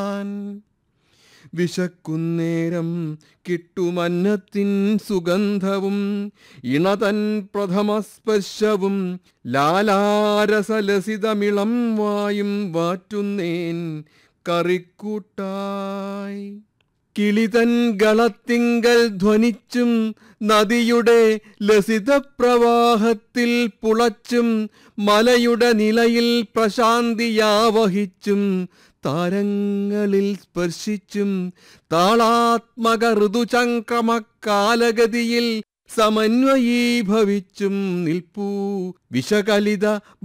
വിശക്കുന്നേരം കിട്ടുമന്നത്തിൻ സുഗന്ധവും ഇണതൻ പ്രഥമസ്പർശവും ലാലാരസലസിതമിളം വായും വാറ്റുന്നേൻ കറിക്കൂട്ടായി കിളിതൻ ഗളത്തിങ്കൽ ധ്വനിച്ചും നദിയുടെ ലസിതപ്രവാഹത്തിൽ പുളച്ചും മലയുടെ നിലയിൽ പ്രശാന്തിയാവഹിച്ചും താരങ്ങളിൽ സ്പർശിച്ചും താളാത്മക ഋതുചംക്രമക്കാലഗതിയിൽ സമന്വയീഭവിച്ചും നിൽപ്പൂ വിഷകലിത